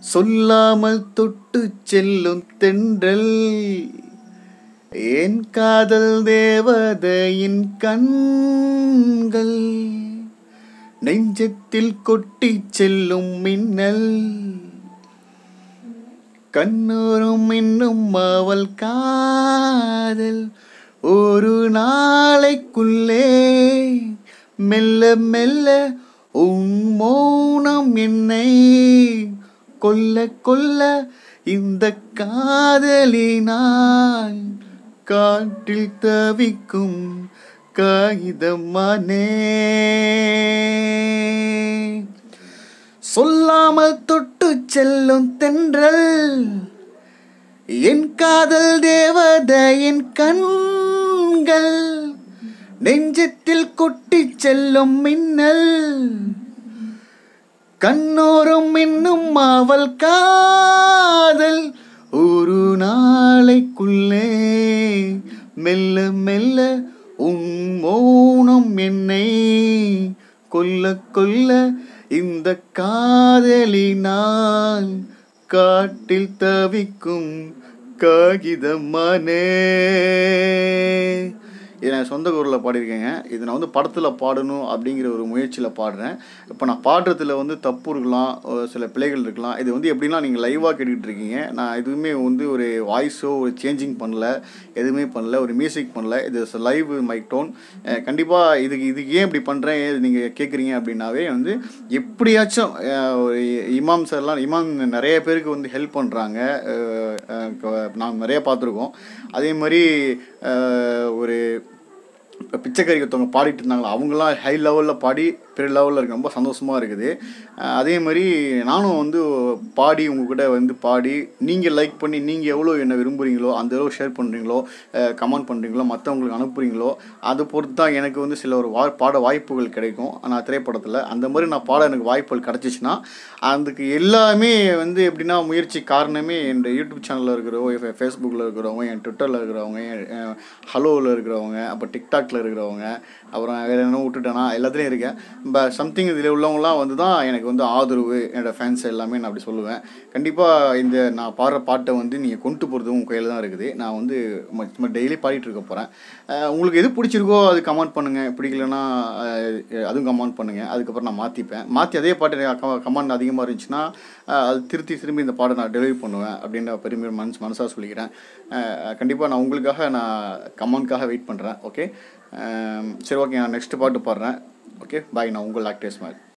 சொல்லாமல் தொட்டு செல்லும் தென்றல் என் காதல் தேவதையின் கண்கள் நெஞ்சத்தில் கொட்டி செல்லும் மின்னல் கண்ணூரும் இன்னும் அவள் காதல் ஒரு நாளைக்குள்ளே மெல்ல மெல்ல உன் மௌனம் என்னை கொல்ல கொல்ல இந்த காதலினால் காற்றில் தவிக்கும் காகிதமானே சொல்லாமல் தொட்டு செல்லும் தென்றல் என் காதல் தேவதையின் கண்கள் நெஞ்சத்தில் கொட்டி செல்லும் மின்னல் கண்ணோரும் இன்னும் அவள் காதல் ஒரு நாளைக்குள்ளே மெல்ல மெல்ல உன் மௌனம் என்னை கொல்ல கொல்ல இந்த காதலினால் காட்டில் தவிக்கும் காகிதமானே இது நான் சொந்த குரலில் பாடியிருக்கேங்க இது நான் வந்து படத்தில் பாடணும் அப்படிங்கிற ஒரு முயற்சியில் பாடுறேன் இப்போ நான் பாடுறதுல வந்து தப்பு இருக்கலாம் ஒரு சில பிழைகள் இருக்கலாம் இது வந்து எப்படின்னா நீங்கள் லைவாக கேட்டுக்கிட்டு இருக்கீங்க நான் எதுவுமே வந்து ஒரு வாய்ஸோ ஒரு சேஞ்சிங் பண்ணல எதுவுமே பண்ணல ஒரு மியூசிக் பண்ணல இது லைவ் மைக் டோன் கண்டிப்பாக இதுக்கு இதுக்கு ஏன் இப்படி பண்ணுறேன் நீங்கள் கேட்குறீங்க அப்படின்னாவே வந்து எப்படியாச்சும் அஹ், ஒரு இமாம் சார்லாம் இமாம் நிறைய பேருக்கு வந்து ஹெல்ப் பண்ணுறாங்க நான் நிறைய பார்த்துருக்கோம் அதே மாதிரி அஹ், ஒரு இப்போ பிச்சைக்காரி ஒருத்தவங்க பாடிட்டு இருந்தாங்களா அவங்களாம் ஹை லெவலில் பாடி பெரிய லெவலில் இருக்கு ரொம்ப சந்தோஷமாக இருக்குது அஹ் அதே மாதிரி நானும் வந்து பாடி உங்கள் கூட வந்து பாடி நீங்கள் லைக் பண்ணி நீங்கள் எவ்வளோ என்ன விரும்புகிறீங்களோ அந்த அளவு ஷேர் பண்ணுறீங்களோ கமெண்ட் பண்ணுறீங்களோ மற்றவங்களுக்கு அனுப்புகிறீங்களோ அதை பொறுத்து தான் எனக்கு வந்து சில ஒரு வா பாட வாய்ப்புகள் கிடைக்கும் நான் திரைப்படத்தில் அந்த மாதிரி நான் பாட எனக்கு வாய்ப்புகள் கிடச்சிச்சின்னா அதுக்கு எல்லாமே வந்து எப்படின்னா முயற்சி காரணமே என் யூடியூப் சேனலில் இருக்கிறவங்க ஃபேஸ்புக்கில் இருக்கிறவங்க என் ட்விட்டரில் இருக்கிறவங்க என் ஹலோவில் இருக்கிறவங்க அப்போ டிக்டாக்ல இருக்கிறவங்க அப்புறம் வேறு என்ன விட்டுட்டேன்னா எல்லாத்துலேயும் இருக்கேன் பட் சம்திங் இதில் உள்ளவங்களாம் வந்து தான் எனக்கு வந்து ஆதரவு என்னோடய ஃபேன்ஸ் எல்லாமே நான் அப்படி சொல்லுவேன் கண்டிப்பாக இந்த நான் பாடுற பாட்டை வந்து நீங்கள் கொண்டு போகிறது உங்கள் கையில் தான் இருக்குது நான் வந்து சும்மா டெய்லி பாடிட்டு இருக்க போகிறேன் உங்களுக்கு எது பிடிச்சிருக்கோ அது கமெண்ட் பண்ணுங்கள் பிடிக்கலன்னா அஹ், அதுவும் கமெண்ட் பண்ணுங்கள் அதுக்கப்புறம் நான் மாற்றிப்பேன் மாற்றி அதே பாட்டு கமெண்ட் அதிகமாக இருந்துச்சுன்னா அஹ், அது திருத்தி திரும்பி இந்த பாட்டை நான் டெலிவரி பண்ணுவேன் அப்படின்ற பெருமை மனசு மனசாக சொல்லிக்கிறேன் கண்டிப்பாக நான் உங்களுக்காக நான் கமெண்ட்காக வெயிட் பண்ணுறேன் ஓகே சரி ஓகே நான் நெக்ஸ்ட் பாட்டு பாடுறேன் ஓகே பாய் நான் உங்கள் ஆக்டேஸ் மாதிரி